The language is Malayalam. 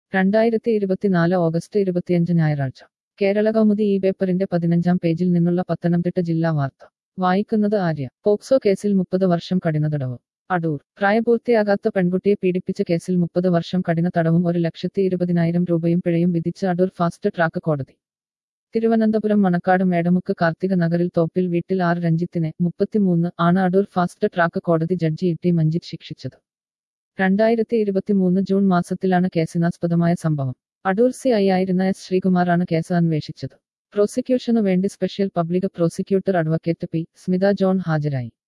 രണ്ടായിരത്തി ഇരുപത്തിനാല് ഓഗസ്റ്റ് ഇരുപത്തിയഞ്ച് ഞായറാഴ്ച കേരള കൗമുദി ഈ പേപ്പറിന്റെ പതിനഞ്ചാം പേജിൽ നിന്നുള്ള പത്തനംതിട്ട ജില്ലാ വാർത്ത വായിക്കുന്നത് ആര്യ പോക്സോ കേസിൽ മുപ്പത് വർഷം കഠിന തടവ് അടൂർ പ്രായപൂർത്തിയാകാത്ത പെൺകുട്ടിയെ പീഡിപ്പിച്ച കേസിൽ മുപ്പത് വർഷം കഠിന തടവും ഒരു ലക്ഷത്തി ഇരുപതിനായിരം രൂപയും പിഴയും വിധിച്ച് അടൂർ ഫാസ്റ്റ് ട്രാക്ക് കോടതി തിരുവനന്തപുരം മണക്കാട് മേടമുക്ക് കാർത്തിക നഗറിൽ തോപ്പിൽ വീട്ടിൽ ആർ രഞ്ജിത്തിനെ മുപ്പത്തിമൂന്ന് ആണ് അടൂർ ഫാസ്റ്റ് ട്രാക്ക് കോടതി ജഡ്ജി ഇട്ടി മഞ്ജിത് ശിക്ഷിച്ചത് രണ്ടായിരത്തി ഇരുപത്തിമൂന്ന് ജൂൺ മാസത്തിലാണ് കേസിനാസ്പദമായ സംഭവം അടൂർ സി ഐ ആയിരുന്ന എസ് ശ്രീകുമാറാണ് കേസ് അന്വേഷിച്ചത് പ്രോസിക്യൂഷനു വേണ്ടി special public prosecutor advocate P Smitha John ഹാജരായി